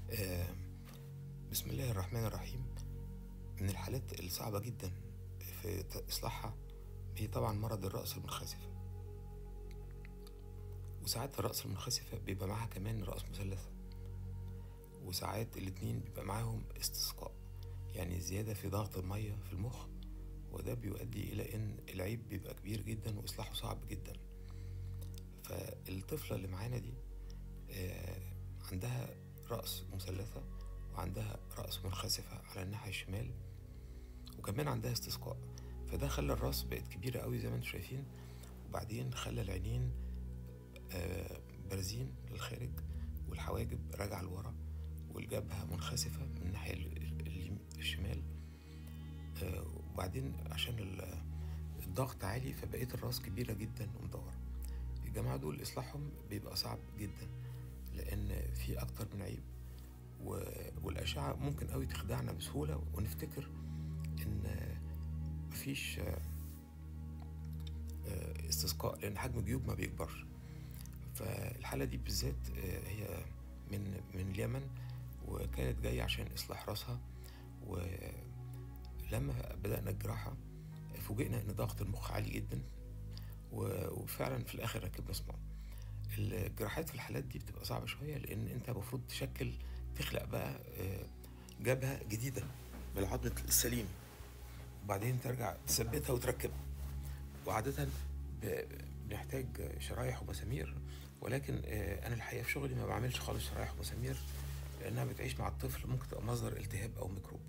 آه، بسم الله الرحمن الرحيم من الحالات الصعبة جدا في ت- إصلاحها هي طبعا مرض الرأس المنخسفة وساعات الرأس المنخسفة بيبقى معاها كمان رأس مثلثة وساعات الاتنين بيبقى معاهم استسقاء يعني زيادة في ضغط المية في المخ وده بيؤدي إلى إن العيب بيبقى كبير جدا وإصلاحه صعب جدا فالطفلة اللي معانا دي آه، عندها رأس مثلثة وعندها رأس منخسفة على الناحية الشمال وكمان عندها استسقاء فده خلى الراس بقت كبيرة قوي زي ما انتم شايفين وبعدين خلى العينين آه، بارزين للخارج والحواجب راجعة لورا والجبهة منخسفة من الناحية ال- ال- اليم- الشمال آه، وبعدين عشان ال- الضغط عالي فبقيت الراس كبيرة جدا ومدورة الجماعة دول إصلاحهم بيبقى صعب جدا لأن في أكتر من عيب و... والأشعة ممكن قوي تخدعنا بسهولة ونفتكر إن مفيش آه، آه، استسقاء لأن حجم الجيوب ما بيكبرش فالحالة دي بالذات آه، هي من من اليمن وكانت جاية عشان إصلاح راسها ولما بدأنا الجراحة فوجئنا إن ضغط المخ عالي جدا و- وفعلا في الآخر ركبنا صمام الجراحات في الحالات دي بتبقى صعبة شوية لأن أنت المفروض تشكل تخلق بقى آه، جبهة جديدة بالعظم السليم وبعدين ترجع تثبتها وتركبها وعادة ب- بنحتاج شرايح ومسامير ولكن آه، أنا الحقيقة في شغلي ما بعملش خالص شرايح ومسامير لأنها بتعيش مع الطفل ممكن تبقى مصدر التهاب أو ميكروب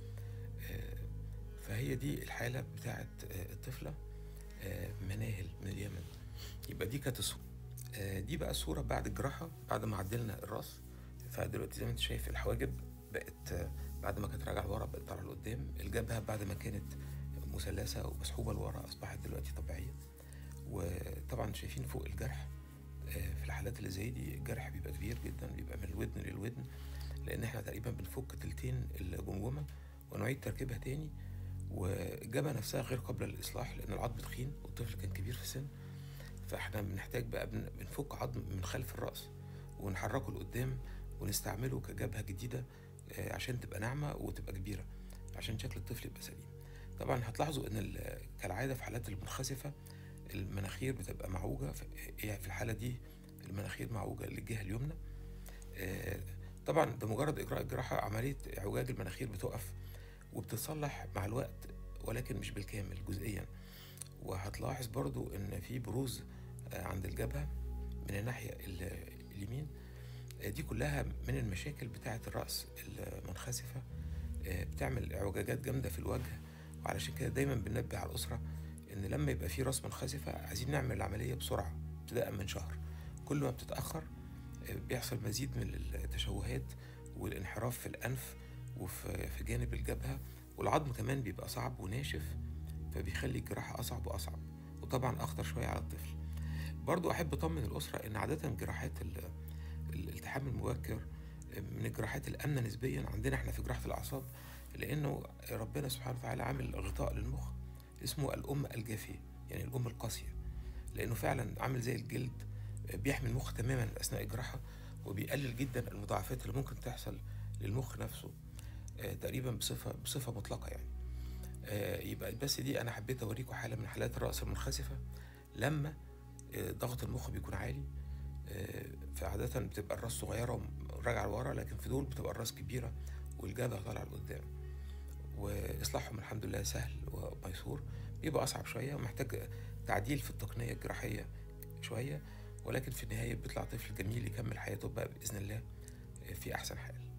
آه، فهي دي الحالة بتاعت آه، الطفلة آه، مناهل من اليمن يبقى دي كانت الصورة آه، دي بقى الصورة بعد الجراحة بعد ما عدلنا الراس فدلوقتي زي ما انت شايف الحواجب بقت آه، بعد ما كانت راجعة لورا بقت طالعة لقدام الجبهة بعد ما كانت مثلثة ومسحوبة لورا أصبحت دلوقتي طبيعية وطبعا شايفين فوق الجرح آه، في الحالات اللي زي دي الجرح بيبقى كبير جدا بيبقى من الودن للودن لأن احنا تقريبا بنفك تلتين الجمجمة ونعيد تركيبها تاني والجبهة نفسها غير قابلة للإصلاح لأن العظم تخين والطفل كان كبير في السن فاحنا بنحتاج بقى بن- بنفك عظم من خلف الرأس ونحركه لقدام ونستعمله كجبهة جديدة آه، عشان تبقى ناعمة وتبقى كبيرة عشان شكل الطفل يبقى سليم طبعا هتلاحظوا ان ال- كالعادة في حالات المنخسفة المناخير بتبقى معوجة ف- هي في الحالة دي المناخير معوجة للجهة اليمنى آه، طبعا بمجرد إجراء الجراحة عملية إعوجاج المناخير بتقف وبتتصلح مع الوقت ولكن مش بالكامل جزئيا وهتلاحظ برضو ان في بروز آه، عند الجبهة من الناحية ال- اليمين آه، دي كلها من المشاكل بتاعة الرأس المنخسفة آه، بتعمل اعوجاجات جامدة في الوجه وعلشان كده دايما بننبه على الأسرة إن لما يبقى في رأس منخسفة عايزين نعمل العملية بسرعة ابتداء من شهر كل ما بتتأخر آه، بيحصل مزيد من التشوهات والانحراف في الأنف وفي في جانب الجبهة والعظم كمان بيبقى صعب وناشف فبيخلي الجراحة أصعب وأصعب وطبعا أخطر شوية على الطفل برضو أحب أطمن الأسرة إن عادة جراحات ال- الالتحام المبكر من الجراحات الآمنة نسبيا عندنا احنا في جراحة الأعصاب لأنه ربنا سبحانه وتعالى عامل غطاء للمخ اسمه الأم الجافية يعني الأم القاسية لأنه فعلا عامل زي الجلد بيحمي المخ تماما أثناء الجراحة وبيقلل جدا المضاعفات اللي ممكن تحصل للمخ نفسه آه، تقريبا بصفة بصفة مطلقة يعني آه، يبقى بس دي انا حبيت اوريكم حاله من حالات الراس المنخسفه لما آه، ضغط المخ بيكون عالي آه، فعادة بتبقى الراس صغيرة وراجعة لورا لكن في دول بتبقى الراس كبيرة والجبهة طالعة لقدام وإصلاحهم الحمد لله سهل وميسور بيبقى أصعب شوية ومحتاج تعديل في التقنية الجراحية شوية ولكن في النهاية بيطلع طفل جميل يكمل حياته بقى بإذن الله آه، في أحسن حال